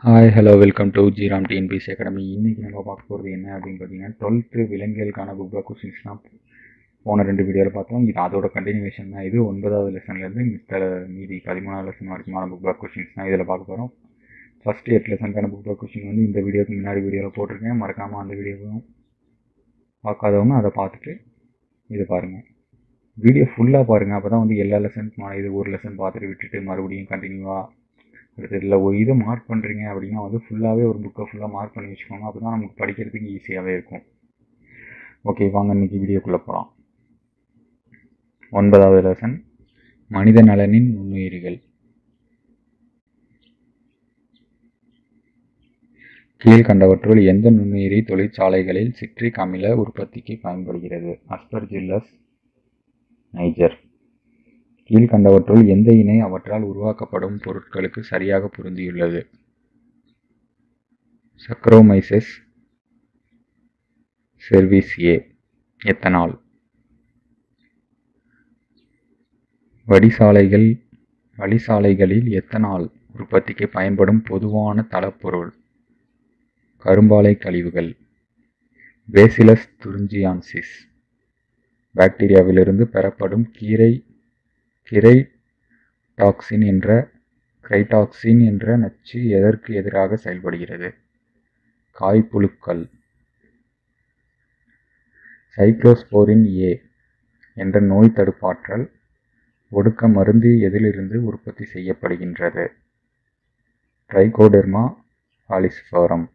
hi hello welcome to ஜிராம் TNPSC academy இன்றைக்கி நம்ம பார்க்க போகிறது என்ன அப்படின்னு பார்த்தீங்கன்னா டுவெல்த்து விலங்கியலுக்கான புக் பேக் கொஸ்டின்ஸ்லாம் போன ரெண்டு வீடியோவில் பார்த்தோம் இது அதோட கண்டினியூஷன் தான் இது ஒன்பதாவது லெசன்லேருந்து மித்த மீதி பதிமூணாவது லெசன் வரைக்குமான புக் பேக் கொஸ்டின்ஸ் தான் இதில் பார்க்க போகிறோம் ஃபஸ்ட்டு எட்டு லெசனுக்கான புக் பேக் கொஸ்டின் வந்து இந்த வீடியோக்கு முன்னாடி வீடியோவில் போட்டிருக்கேன் மறக்காமல் அந்த வீடியோவும் பார்க்காதவங்க அதை பார்த்துட்டு இதை பாருங்கள் வீடியோ ஃபுல்லாக பாருங்கள் அப்போ தான் வந்து எல்லா லெசனுக்குமான இது ஒரு லெசன் பார்த்துட்டு விட்டுட்டு மறுபடியும் கண்டினியூவாக அடுத்து இதில் ஒரு இதை மார்க் பண்ணுறீங்க அப்படின்னா வந்து ஃபுல்லாகவே ஒரு புக்கை ஃபுல்லாக மார்க் பண்ணி வச்சுக்கோங்க அப்போ தான் நமக்கு படிக்கிறதுக்கு ஈஸியாகவே இருக்கும் ஓகே வாங்க இன்றைக்கி வீடியோக்குள்ளே போகலாம் ஒன்பதாவது லெசன் மனித நலனின் நுண்ணுயிரிகள் கீழ்கண்டவற்றுள் எந்த நுண்ணுயிரி தொழிற்சாலைகளில் சிட்ரிக் அமில உற்பத்திக்கு பயன்படுகிறது அஸ்பர்ஜில்லஸ் நைஜர் கீழ்கண்டவற்றுள் எந்த இணை அவற்றால் உருவாக்கப்படும் பொருட்களுக்கு சரியாக பொருந்தியுள்ளது சக்ரோமைசஸ் செர்விசியே எத்தனால் வடிசாலைகள் வழிசாலைகளில் எத்தனால் உற்பத்திக்கு பயன்படும் பொதுவான தளப்பொருள் கரும்பாலை கழிவுகள் பேசிலஸ் துரிஞ்சியான்சிஸ் பாக்டீரியாவிலிருந்து பெறப்படும் கீரை கிரை டாக்சின் என்ற கிரைடாக்சின் என்ற நச்சு எதற்கு எதிராக செயல்படுகிறது காய்ப்புழுக்கள் சைக்ளோஸ்போரின் ஏ என்ற நோய் தடுப்பாற்றல் ஒடுக்க மருந்து எதிலிருந்து உற்பத்தி செய்யப்படுகின்றது ட்ரைகோடெர்மா ஆலிஸ்போரம்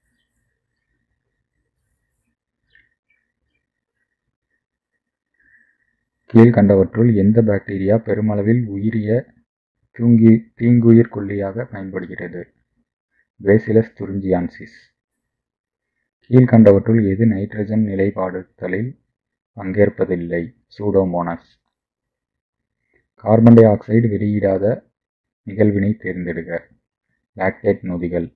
கீழ்கண்டவற்றுள் எந்த பாக்டீரியா பெருமளவில் உயிரிய தூங்கி தீங்குயிர் கொல்லியாக பயன்படுகிறது பேசிலஸ் துரிஞ்சியான்சிஸ் கீழ்கண்டவற்றுள் எது நைட்ரஜன் நிலைப்பாடுதலில் பங்கேற்பதில்லை சூடோமோனஸ் கார்பன் டை ஆக்சைடு வெளியிடாத நிகழ்வினை தேர்ந்தெடுக லாக்டேட் நொதிகள்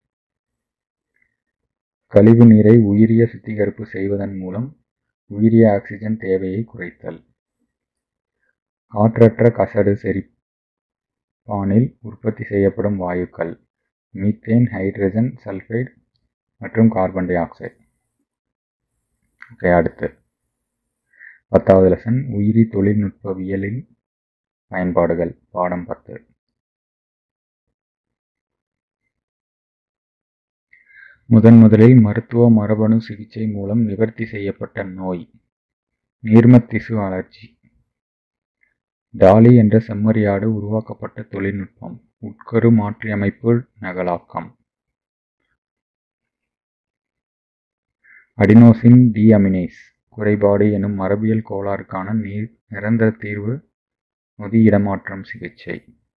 கழிவு நீரை உயிரிய சுத்திகரிப்பு செய்வதன் மூலம் உயிரிய ஆக்சிஜன் தேவையை குறைத்தல் காற்றற்ற கசடு செரிப்பானில் உற்பத்தி செய்யப்படும் வாயுக்கள் மீத்தேன் ஹைட்ரஜன் சல்ஃபைடு மற்றும் கார்பன் டை ஆக்சைடு ஓகே அடுத்து பத்தாவது லெசன் உயிரி தொழில்நுட்பவியலின் பயன்பாடுகள் பாடம் பத்து முதன் முதலில் மருத்துவ மரபணு சிகிச்சை மூலம் நிவர்த்தி செய்யப்பட்ட நோய் நீர்மத்திசு அலர்ஜி டாலி என்ற செம்மறியாடு உருவாக்கப்பட்ட தொழில்நுட்பம் உட்கரு மாற்றியமைப்பு நகலாக்கம் அடினோசின் டிஅமினேஸ் குறைபாடு எனும் மரபியல் கோளாறுக்கான நீர் நிரந்தர தீர்வு நொதி இடமாற்றம் சிகிச்சை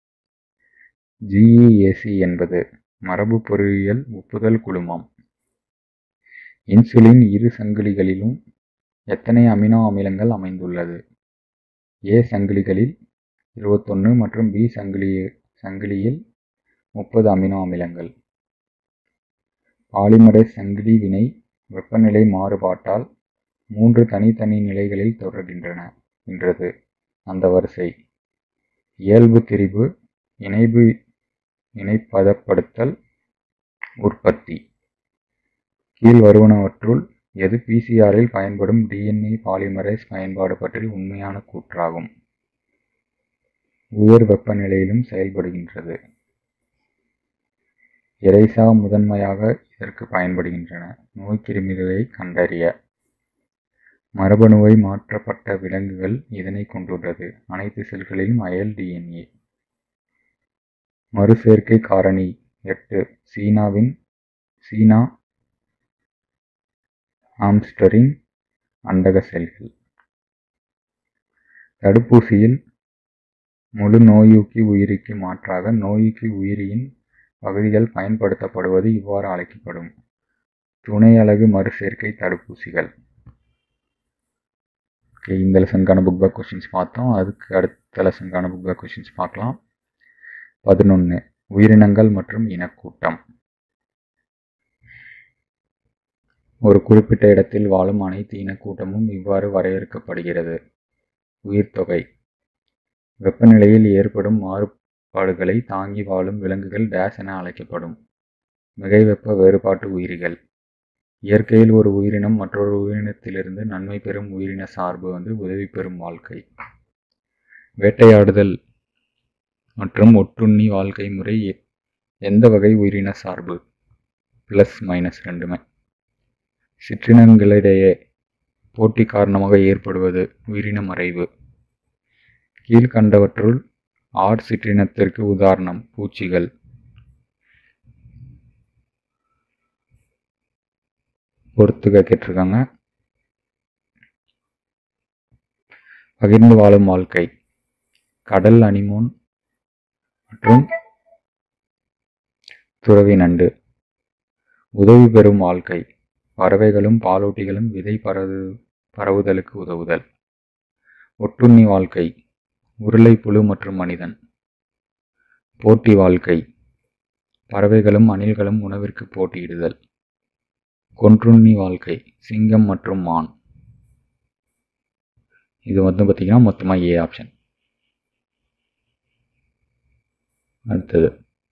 ஜிஇஏசி என்பது மரபு பொறியியல் ஒப்புதல் குழுமம் இன்சுலின் இரு சங்கிலிகளிலும் எத்தனை அமினோ அமிலங்கள் அமைந்துள்ளது ஏ சங்கிலிகளில் இருபத்தொன்று மற்றும் பி சங்கிலி சங்கிலியில் முப்பது அமினோ அமிலங்கள் பாலிமரேஸ் சங்கிலி வினை வெப்பநிலை மாறுபாட்டால் மூன்று தனித்தனி நிலைகளில் தொடர்கின்றன என்றது அந்த வரிசை இயல்பு திரிபு இணைவு இணைப்பதப்படுத்தல் உற்பத்தி கீழ் வருவனவற்றுள் எது பிசிஆரில் பயன்படும் டிஎன்ஏ பாலிமரேஸ் பயன்பாடு பற்றி உண்மையான கூற்றாகும் உயர் வெப்பநிலையிலும் செயல்படுகின்றது எரைசா முதன்மையாக இதற்கு பயன்படுகின்றன நோய்க்கிருமிகளை கண்டறிய மரபணுவை மாற்றப்பட்ட விலங்குகள் இதனை கொண்டுள்ளது அனைத்து செல்களிலும் அயல் டிஎன்ஏ மறுசேர்க்கை காரணி எட்டு சீனாவின் சீனா ஆம்ஸ்டரின் அண்டக செல்கள் தடுப்பூசியில் முழு நோயூக்கி உயிரிக்கு மாற்றாக நோயூக்கி உயிரியின் பகுதிகள் பயன்படுத்தப்படுவது இவ்வாறு அழைக்கப்படும் துணை அலகு மறுசேர்க்கை தடுப்பூசிகள் ஓகே இந்த லெசனுக்கான புக் பேக் கொஸ்டின்ஸ் பார்த்தோம் அதுக்கு அடுத்த லெசனுக்கான புக் பேக் கொஸ்டின்ஸ் பார்க்கலாம் பதினொன்று உயிரினங்கள் மற்றும் இனக்கூட்டம் ஒரு குறிப்பிட்ட இடத்தில் வாழும் அனைத்து இனக்கூட்டமும் இவ்வாறு வரையறுக்கப்படுகிறது உயிர்த்தொகை வெப்பநிலையில் ஏற்படும் மாறுபாடுகளை தாங்கி வாழும் விலங்குகள் டேஸ் என அழைக்கப்படும் மிகை வெப்ப வேறுபாட்டு உயிரிகள் இயற்கையில் ஒரு உயிரினம் மற்றொரு உயிரினத்திலிருந்து நன்மை பெறும் உயிரின சார்பு வந்து உதவி பெறும் வாழ்க்கை வேட்டையாடுதல் மற்றும் ஒட்டுண்ணி வாழ்க்கை முறை எ- எந்த வகை உயிரின சார்பு ப்ளஸ் மைனஸ் ரெண்டுமே சிற்றினங்களிடையே போட்டி காரணமாக ஏற்படுவது உயிரின மறைவு கீழ்கண்டவற்றுள் ஆர் சிற்றினத்திற்கு உதாரணம் பூச்சிகள் பொறுத்துக்க கேட்டிருக்காங்க பகிர்ந்து வாழும் வாழ்க்கை கடல் அனிமோன் மற்றும் துறவி நண்டு உதவி பெறும் வாழ்க்கை பறவைகளும் பாலூட்டிகளும் விதை பரவு பரவுதலுக்கு உதவுதல் ஒட்டுண்ணி வாழ்க்கை உருளைப்புழு மற்றும் மனிதன் போட்டி வாழ்க்கை பறவைகளும் அணில்களும் உணவிற்கு போட்டியிடுதல் கொன்றுண்ணி வாழ்க்கை சிங்கம் மற்றும் மான் இது வந்து பார்த்தீங்கன்னா மொத்தமாக ஏ ஆப்ஷன் அடுத்தது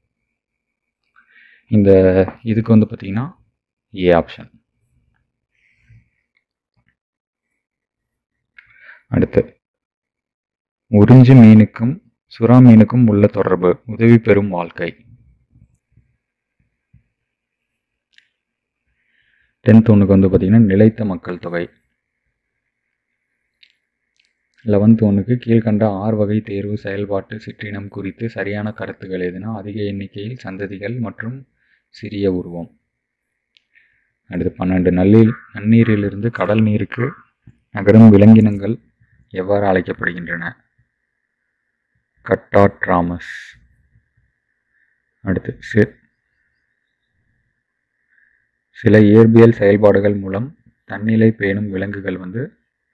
இந்த இதுக்கு வந்து பார்த்தீங்கன்னா ஏ ஆப்ஷன் அடுத்து உறிஞ்சு மீனுக்கும் சுறா மீனுக்கும் உள்ள தொடர்பு உதவி பெறும் வாழ்க்கை டென்த் ஒன்றுக்கு வந்து பார்த்தீங்கன்னா நிலைத்த மக்கள் தொகை லெவன்த் ஒன்றுக்கு கீழ்கண்ட ஆறு வகை தேர்வு செயல்பாட்டு சிற்றினம் குறித்து சரியான கருத்துக்கள் எதுனா அதிக எண்ணிக்கையில் சந்ததிகள் மற்றும் சிறிய உருவம் அடுத்து பன்னெண்டு நல்லீர் நன்னீரிலிருந்து கடல் நீருக்கு நகரும் விலங்கினங்கள் எவ்வாறு அழைக்கப்படுகின்றன கட்டாட்ராமஸ் அடுத்து சி சில இயற்பியல் செயல்பாடுகள் மூலம் தன்னிலை பேணும் விலங்குகள் வந்து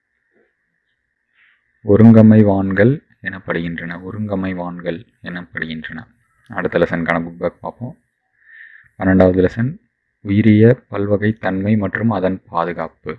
ஒருங்கமைவான்கள் எனப்படுகின்றன ஒருங்கமைவான்கள் எனப்படுகின்றன அடுத்த லெசனுக்கான புக் பேக் பார்ப்போம் பன்னெண்டாவது லெசன் உயிரிய பல்வகை தன்மை மற்றும் அதன் பாதுகாப்பு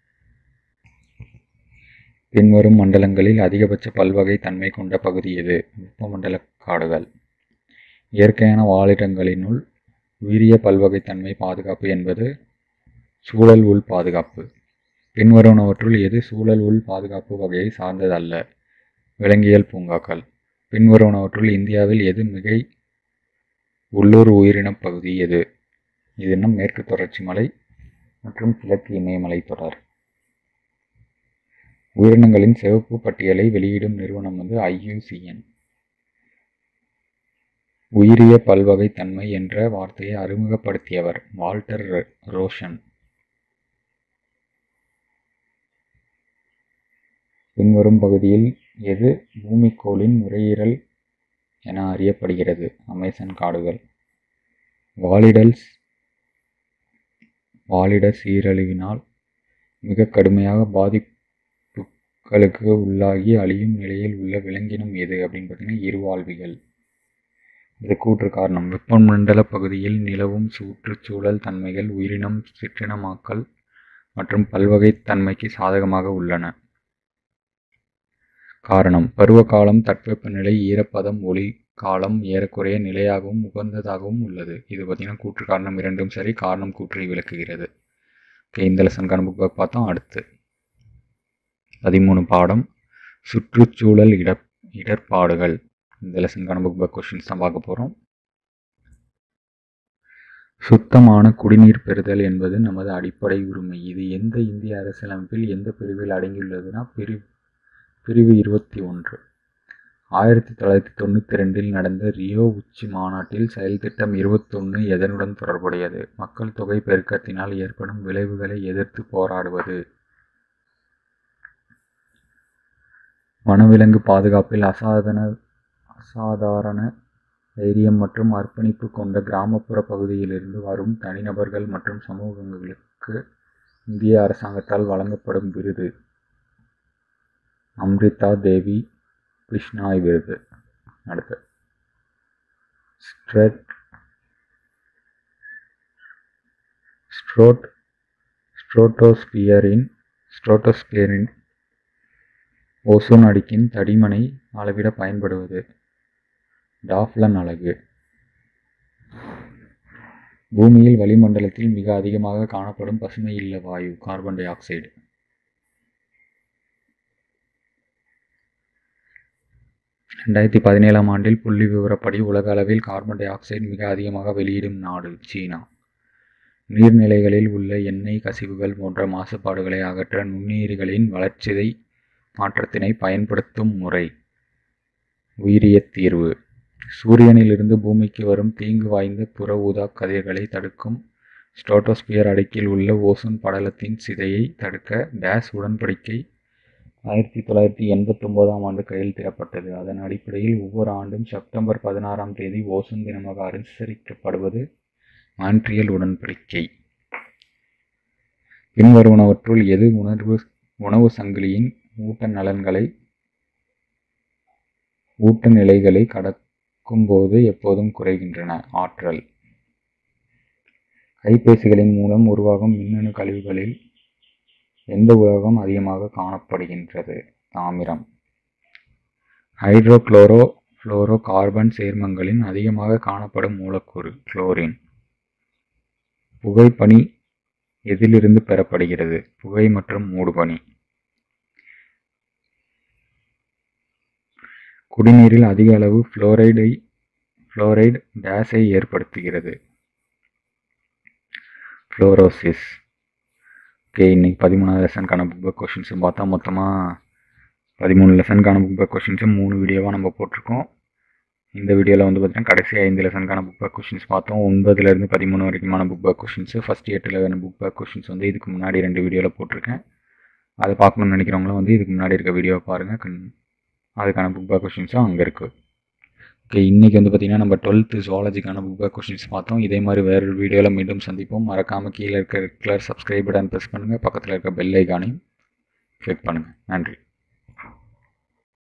பின்வரும் மண்டலங்களில் அதிகபட்ச பல்வகை தன்மை கொண்ட பகுதி எது வெப்பமண்டல காடுகள் இயற்கையான வாழிடங்களினுள் உயிரிய பல்வகைத்தன்மை பாதுகாப்பு என்பது சூழல் உள் பாதுகாப்பு பின்வருவனவற்றுள் எது சூழல் உள் பாதுகாப்பு வகையை சார்ந்ததல்ல விலங்கியல் பூங்காக்கள் பின்வருவனவற்றுள் இந்தியாவில் எது மிகை உள்ளூர் உயிரினப் பகுதி எது இதுன்னா மேற்கு தொடர்ச்சி மலை மற்றும் கிழக்கு இமயமலை தொடர் உயிரினங்களின் சிவப்பு பட்டியலை வெளியிடும் நிறுவனம் வந்து ஐயூசிஎன் உயிரிய பல்வகைத்தன்மை என்ற வார்த்தையை அறிமுகப்படுத்தியவர் வால்டர் ர- ரோஷன் பின்வரும் பகுதியில் எது பூமிக்கோளின் நுரையீரல் என அறியப்படுகிறது அமேசான் காடுகள் வாலிடல்ஸ் வாலிட சீரழிவினால் மிக கடுமையாக பாதிப்புகளுக்கு உள்ளாகி அழியும் நிலையில் உள்ள விலங்கினம் எது அப்படின்னு பார்த்தீங்கன்னா இருவாழ்விகள் இது கூற்று காரணம் வெப்பமண்டல பகுதியில் நிலவும் சுற்றுச்சூழல் தன்மைகள் உயிரினம் சிற்றினமாக்கல் மற்றும் பல்வகைத் தன்மைக்கு சாதகமாக உள்ளன காரணம் பருவகாலம் தட்பவெப்பநிலை ஈரப்பதம் ஒளி காலம் ஏறக்குறைய நிலையாகவும் உகந்ததாகவும் உள்ளது இது பார்த்தீங்கன்னா கூற்று காரணம் இரண்டும் சரி காரணம் கூற்றை விளக்குகிறது ஓகே இந்த லெசனுக்கான புக் பேக் பார்த்தோம் அடுத்து பதிமூணு பாடம் சுற்றுச்சூழல் இட இடர்பாடுகள் இந்த லெசனுக்கான புக் பேக் கொஷின்ஸ் தான் பார்க்க போகிறோம் சுத்தமான குடிநீர் பெறுதல் என்பது நமது அடிப்படை உரிமை இது எந்த இந்திய அரசியலமைப்பில் எந்த பிரிவில் அடங்கியுள்ளதுன்னா பிரிவு பிரிவு இருபத்தி ஒன்று ஆயிரத்தி தொள்ளாயிரத்தி தொண்ணூற்றி ரெண்டில் நடந்த ரியோ உச்சி மாநாட்டில் செயல் திட்டம் இருபத்தொன்று எதனுடன் தொடர்புடையது மக்கள் தொகை பெருக்கத்தினால் ஏற்படும் விளைவுகளை எதிர்த்து போராடுவது வனவிலங்கு பாதுகாப்பில் அசாதன அசாதாரண தைரியம் மற்றும் அர்ப்பணிப்பு கொண்ட கிராமப்புற பகுதியிலிருந்து வரும் தனிநபர்கள் மற்றும் சமூகங்களுக்கு இந்திய அரசாங்கத்தால் வழங்கப்படும் விருது அம்ரிதா தேவி கிருஷ்ணாய் விருது அடுத்து ஸ்ட்ரெட் ஸ்ட்ரோட் ஸ்ட்ரோட்டோஸ்பியரின் ஸ்ட்ரோட்டோஸ்பியரின் ஓசோன் அடுக்கின் தடிமனை அளவிட பயன்படுவது டாஃப்லன் அலகு பூமியில் வளிமண்டலத்தில் மிக அதிகமாக காணப்படும் பசுமை இல்ல வாயு கார்பன் டை ஆக்சைடு ரெண்டாயிரத்தி பதினேழாம் ஆண்டில் புள்ளி விவரப்படி உலக அளவில் கார்பன் டை ஆக்சைடு மிக அதிகமாக வெளியிடும் நாடு சீனா நீர்நிலைகளில் உள்ள எண்ணெய் கசிவுகள் போன்ற மாசுபாடுகளை அகற்ற நுண்ணுயிரிகளின் வளர்ச்சிதை மாற்றத்தினை பயன்படுத்தும் முறை உயிரியத் தீர்வு சூரியனிலிருந்து பூமிக்கு வரும் தீங்கு வாய்ந்த புற ஊதா கதிர்களை தடுக்கும் ஸ்ட்ராட்டோஸ்பியர் அடுக்கில் உள்ள ஓசோன் படலத்தின் சிதையை தடுக்க டேஸ் உடன்படிக்கை ஆயிரத்தி தொள்ளாயிரத்தி எண்பத்தொம்போதாம் ஆண்டு கையெழுத்திடப்பட்டது அதன் அடிப்படையில் ஒவ்வொரு ஆண்டும் செப்டம்பர் பதினாறாம் தேதி ஓசோன் தினமாக அனுசரிக்கப்படுவது மான்ட்ரியல் உடன்படிக்கை பின்வருவனவற்றுள் எது உணர்வு உணவு சங்கிலியின் ஊட்ட நலன்களை ஊட்ட நிலைகளை கடக்கும்போது எப்போதும் குறைகின்றன ஆற்றல் கைபேசிகளின் மூலம் உருவாகும் மின்னணு கழிவுகளில் எந்த உலோகம் அதிகமாக காணப்படுகின்றது தாமிரம் ஹைட்ரோகுளோரோ ஃப்ளோரோ கார்பன் சேர்மங்களின் அதிகமாக காணப்படும் மூலக்கூறு குளோரின் புகைப்பனி எதிலிருந்து பெறப்படுகிறது புகை மற்றும் மூடுபனி குடிநீரில் அதிக அளவு ஃப்ளோரைடை ஃப்ளோரைடு டேஸை ஏற்படுத்துகிறது ஃப்ளோரோசிஸ் ஓகே இன்னைக்கு பதிமூணாவது லெசனுக்கான புக் பேக் கொஷின்ஸும் பார்த்தா மொத்தமாக பதிமூணு லெசனுக்கான புக் பேக் கொஷின்ஸும் மூணு வீடியோவாக நம்ம போட்டிருக்கோம் இந்த வீடியோவில் வந்து பார்த்தீங்கன்னா கடைசி ஐந்து லெசனுக்கான புக் பேக் கொஷின்ஸ் பார்த்தோம் ஒன்பதுலேருந்து பதிமூணு வரைக்குமான புக் பேக் கொஷின்ஸு ஃபஸ்ட் எட்டில் வேணும் புக் பேக் கொஷின்ஸ் வந்து இதுக்கு முன்னாடி ரெண்டு வீடியோவில் போட்டிருக்கேன் அதை பார்க்கணும்னு நினைக்கிறவங்களும் வந்து இதுக்கு முன்னாடி இருக்க வீடியோவை பாருங்கள் கண் அதுக்கான புக் பேக் கொஷின்ஸும் அங்கே இருக்குது ஓகே இன்றைக்கி வந்து பார்த்திங்கன்னா நம்ம டுவெல்த்து ஜுவாலஜிக்கான புக் பேக் கொஷின்ஸ் பார்த்தோம் இதே மாதிரி வேறு வீடியோவில் மீண்டும் சந்திப்போம் மறக்காமல் கீழே இருக்க ரெகுலர் சப்ஸ்கிரைப் பட்டன் ப்ரெஸ் பண்ணுங்கள் பக்கத்தில் இருக்க பெல் ஐக்கானையும் கிளிக் பண்ணுங்கள் நன்றி